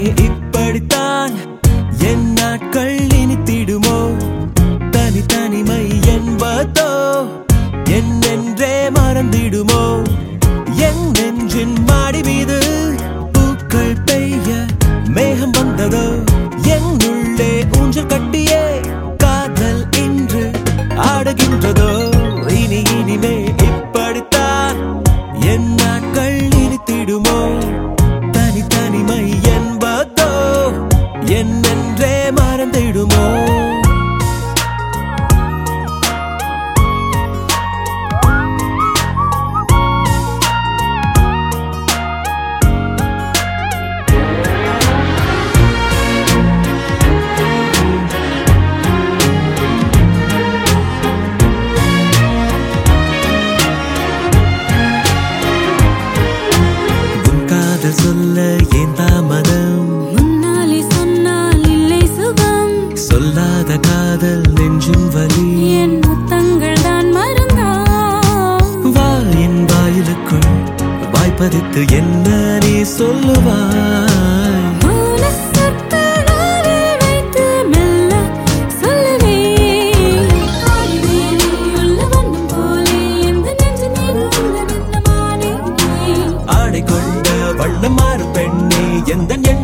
இப்படித்தான் என் நாட்கள் இனித்திடுமோ தனி தனிமை என்பதோ என்னென்றே மறந்திடுமோ என் நெஞ்சின் மாடி மீது பூக்கள் பெய்ய மேகம் வந்ததோ என்னுள்ளே ஊஞ்சல் கட்டியே காதல் இன்று ஆடுகின்றதோ இனி இனிமே இப்படித்தான் என் நாட்கள் இனித்திடுமோ தனி தனிமை என்பதோ என்னென்றே மறந்திடுமோ உன் காதல் சொல்ல ஏன் தாமதம் முன்னாலே சொன்னால் இல்லை சுகம் சொல்லாத காதல் நெஞ்சும் வலி என் முத்தங்கள் தான் மருந்தா வாயின் வாயிலுக்குள் வாய்ப்பதித்து என்ன நீ சொல்லுவாய் மௌன சொற்களாலே வைத்து மெல்ல சொல்லுவே ஆடினேனே உள்ள வண்ணம் போலே எந்த நெஞ்சு மீது உள்ள நின்னமானே ஆடை கொண்ட வண்ணம் மாறும் பெண்ணே எந்த எண்ணம்